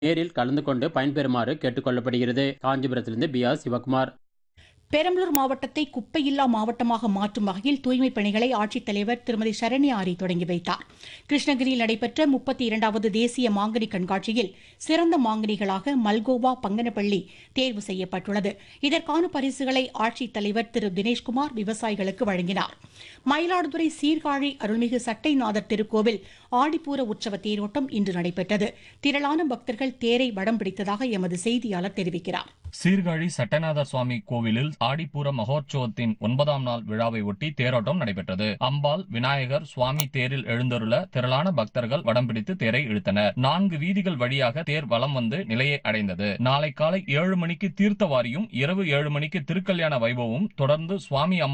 நேரில் கலந்து கொண்டு பயன்பெறுமாறு கேட்டுக் கொள்ளப்படுகிறது காஞ்சிபுரத்திலிருந்து பி ஆர் சிவகுமார் பெரம்பலூர் மாவட்டத்தை குப்பையில்லா மாவட்டமாக மாற்றும் வகையில் தூய்மைப் பணிகளை ஆட்சித்தலைவர் திருமதி சரண்யா ஆரி தொடங்கி வைத்தார் கிருஷ்ணகிரியில் நடைபெற்ற முப்பத்தி இரண்டாவது தேசிய மாங்கனி கண்காட்சியில் சிறந்த மாங்கனிகளாக மல்கோவா பங்கனப்பள்ளி தேர்வு செய்யப்பட்டுள்ளது இதற்கான பரிசுகளை ஆட்சித்தலைவர் திரு தினேஷ்குமார் விவசாயிகளுக்கு வழங்கினார் மயிலாடுதுறை சீர்காழி அருள்மிகு சட்டைநாதர் திருக்கோவில் ஆடிப்பூர உற்சவ தேரோட்டம் இன்று நடைபெற்றது திரளான பக்தர்கள் தேரை வடம் பிடித்ததாக எமது செய்தியாளர் தெரிவிக்கிறார் சீர்காழி சட்டநாத சுவாமி கோவிலில் ஆடிப்பூர மகோற்சவத்தின் ஒன்பதாம் நாள் விழாவை ஒட்டி தேரோட்டம் நடைபெற்றது அம்பாள் விநாயகர் சுவாமி தேரில் எழுந்தருள திரளான பக்தர்கள் வடம் பிடித்து தேரை இழுத்தனர் நான்கு வீதிகள் வழியாக தேர் வலம் வந்து நிலையை அடைந்தது நாளை காலை ஏழு மணிக்கு தீர்த்தவாரியும் இரவு ஏழு மணிக்கு திருக்கல்யாண வைபவமும் தொடர்ந்து சுவாமி அம்மா